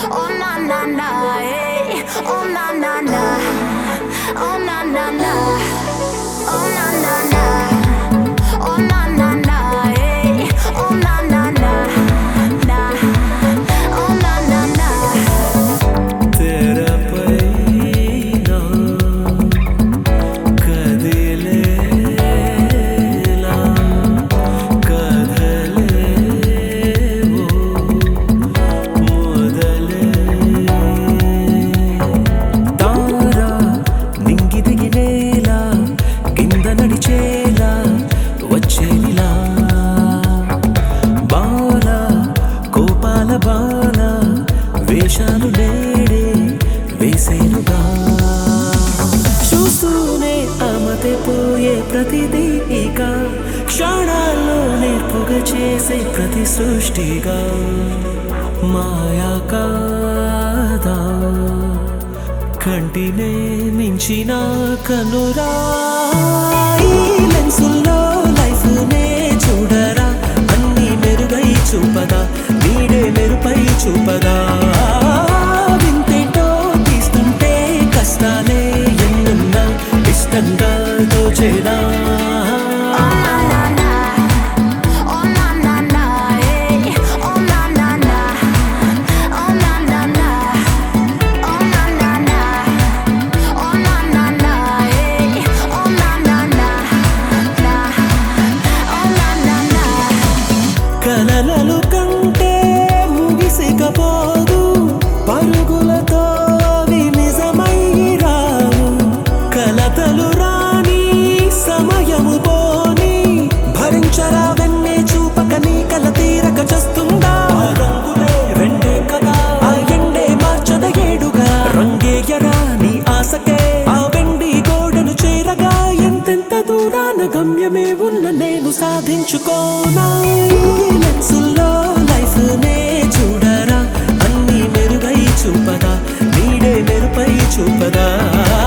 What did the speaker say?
Oh na na na, hey. Oh na na na. Oh na na na. Oh na na na. Oh na na na, hey. Oh na na na. Na. Oh na na na. తెరపైన కదిలేలా కదలేవో మొదలే తారా నింగి దిగినేలా కింద నడిచేలా వచ్చేనిలా బాల కోపాల బాల వేషాలు నేడే వేసేనుగా చూస్తూనే అమతే పోయే ప్రతిదీ ఇక క్షణాల్లో నేర్పుగా చేసే ప్రతి సృష్టిగా మాయా కాదా కంటినే మించిన కనురా ఈ లెన్సుల్లో లైఫ్ నే చూడరా అన్ని మెరుగై చూపదా నీడే మెరుపై చూపదా వింతేటో తీస్తుంటే కష్టాలే ఎన్నున్నా ఇష్టంగా దోచేదా Oh na na na. Oh na na na, hey. Oh na na na. Oh na na na. Oh na na na. Oh na na na, hey. Oh na na na. Na. Oh na na na. కలలలు కంటే ముగిసికపోదు పరుగులతో అవి నిజమై రావు కలతలు రాని సమయము పోని భరించరా వెన్నే చూపక నీ కల తీరక చస్తుందా ఆ రంగులే రెండే కదా ఆ ఎండే మార్చద ఏడుగా రంగేయరా నీ ఆశకే ఆ వెండి గోడను చేరగా ఎంతెంత దూరాన గమ్యమే ఉన్న నేను సాధించుకోనా ఈ లెన్సుల్లో లైఫ్ నే చూడరా అన్ని మెరుగై చూపదా నీడే మెరుపై చూపదా